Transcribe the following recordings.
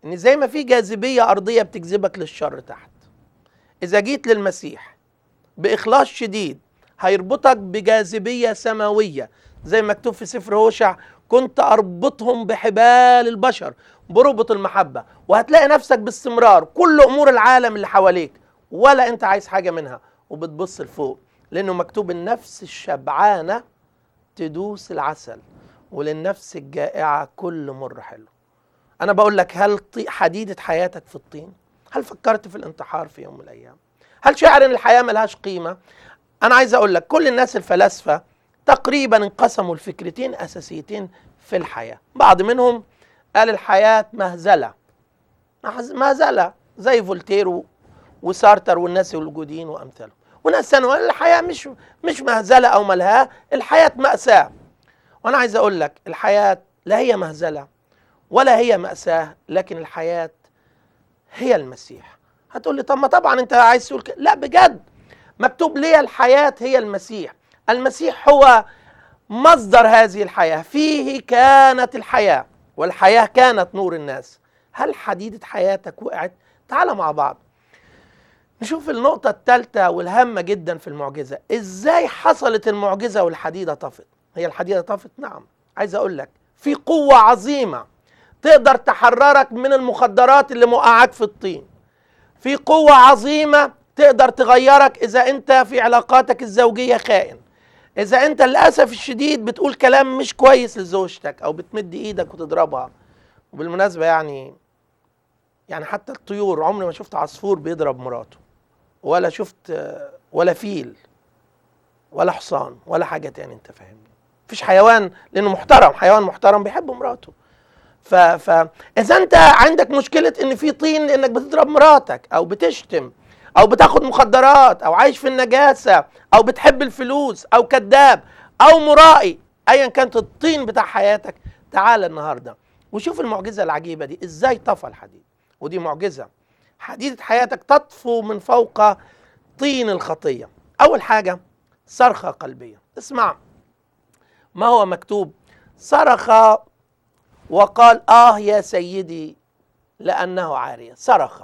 ان زي ما في جاذبيه ارضيه بتجذبك للشر تحت اذا جيت للمسيح باخلاص شديد هيربطك بجاذبيه سماويه زي ما مكتوب في سفر هوشع كنت اربطهم بحبال البشر بربط المحبه وهتلاقي نفسك باستمرار كل امور العالم اللي حواليك ولا انت عايز حاجه منها وبتبص لفوق لانه مكتوب النفس الشبعانه تدوس العسل وللنفس الجائعه كل مر حلو انا بقول لك هل طي- حديده حياتك في الطين هل فكرت في الانتحار في يوم من الايام هل شاعر ان الحياه ملهاش قيمه انا عايز اقول لك كل الناس الفلاسفه تقريبا انقسموا لفكرتين اساسيتين في الحياه بعض منهم قال الحياه مهزله مهز- مهزله زي فولتير و- وسارتر والناس الوجودين وامثالهم وناس ثانيه قال الحياه مش مش مهزله او ملهاه الحياه ماساه وانا عايز اقول لك الحياه لا هي مهزله ولا هي ماساه لكن الحياه هي المسيح هتقول لي طب ما طبعا انت عايز تقول كده لا بجد مكتوب لي الحياه هي المسيح المسيح هو مصدر هذه الحياه فيه كانت الحياه والحياه كانت نور الناس هل حديده حياتك وقعت تعال مع بعض نشوف النقطة الثالثة والهامة جدا في المعجزة ازاي حصلت المعجزة والحديدة طفت هي الحديدة طفت نعم عايز اقول لك في قوة عظيمة تقدر تحررك من المخدرات اللي موقعاك في الطين في قوة عظيمة تقدر تغيرك اذا انت في علاقاتك الزوجية خائن اذا انت للاسف الشديد بتقول كلام مش كويس لزوجتك او بتمد ايدك وتضربها وبالمناسبة يعني يعني حتى الطيور عمري ما شفت عصفور بيضرب مراته ولا شفت آه، ولا فيل ولا حصان ولا حاجة تاني انت فاهمني مفيش حيوان لانه محترم حيوان محترم بيحب مراته ف ف اذا انت عندك مشكله ان في طين لانك بتضرب مراتك او بتشتم او بتاخد مخدرات او عايش في النجاسه او بتحب الفلوس او كذاب او مرائي ايا كانت الطين بتاع حياتك تعال النهارده وشوف المعجزه العجيبه دي ازاي طفى الحديد ودي معجزه حديده حياتك تطفو من فوق طين الخطيه اول حاجه صرخه قلبيه اسمع ما هو مكتوب صرخ وقال آه يا سيدي لأنه عارية صرخ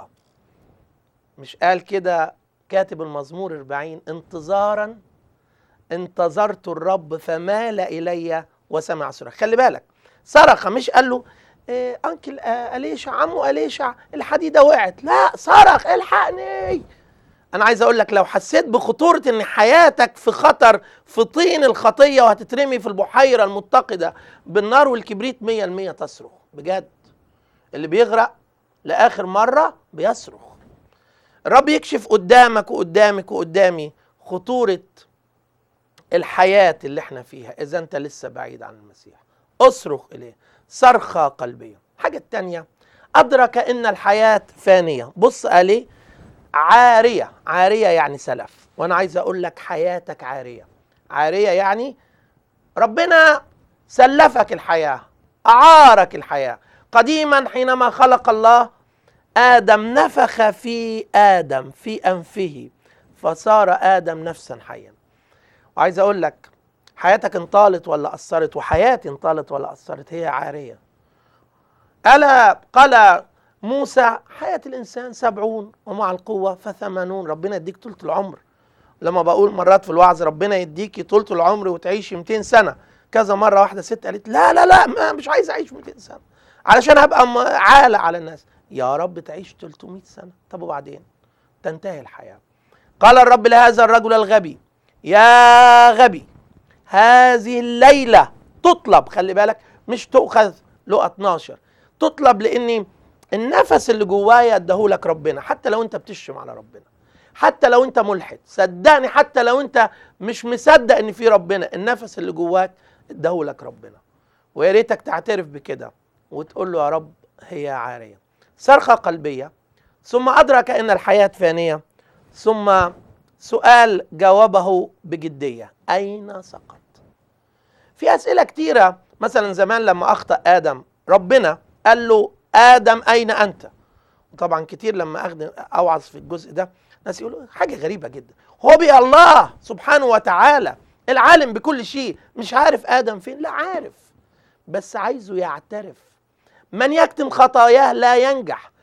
مش قال كده كاتب المزمور 40 انتظارا انتظرت الرب فمال إلي وسمع صراخ خلي بالك صرخ مش قال له إيه أنكل آه أليشع عمو أليشع الحديدة وقعت لا صرخ الحقني انا عايز اقول لك لو حسيت بخطوره ان حياتك في خطر في طين الخطيه وهتترمي في البحيره المتقده بالنار والكبريت 100% تصرخ بجد اللي بيغرق لاخر مره بيصرخ الرب يكشف قدامك وقدامك وقدامي خطوره الحياه اللي احنا فيها اذا انت لسه بعيد عن المسيح اصرخ اليه صرخه قلبيه الحاجه الثانيه ادرك ان الحياه فانيه بص قال ايه عارية عارية يعني سلف وأنا عايز أقول لك حياتك عارية عارية يعني ربنا سلفك الحياة أعارك الحياة قديما حينما خلق الله آدم نفخ في آدم في أنفه فصار آدم نفسا حيا وعايز أقول لك حياتك انطالت ولا أثرت وحياتي انطالت ولا أثرت هي عارية ألا قال موسى حياة الإنسان سبعون ومع القوة فثمانون ربنا يديك طولة العمر لما بقول مرات في الوعظ ربنا يديكي طولة العمر وتعيشي 200 سنة كذا مرة واحدة ست قالت لا لا لا ما مش عايز أعيش 200 سنة علشان هبقى م- عالة على الناس يا رب تعيش 300 سنة طب وبعدين تنتهي الحياة قال الرب لهذا الرجل الغبي يا غبي هذه الليلة تطلب خلي بالك مش تؤخذ لقى 12 تطلب لاني النفس اللي جوايا اداهولك ربنا حتى لو انت بتشتم على ربنا حتى لو انت ملحد صدقني حتى لو انت مش مصدق ان في ربنا النفس اللي جواك اداهولك ربنا ويا ريتك تعترف بكده وتقول له يا رب هي عاريه صرخه قلبيه ثم ادرك ان الحياه فانيه ثم سؤال جاوبه بجديه اين سقط في اسئله كتيره مثلا زمان لما اخطا ادم ربنا قال له ادم اين انت وطبعا كتير لما اخدم اوعظ في الجزء ده ناس يقولوا حاجه غريبه جدا هو بي الله سبحانه وتعالى العالم بكل شيء مش عارف ادم فين لا عارف بس عايزه يعترف من يكتم خطاياه لا ينجح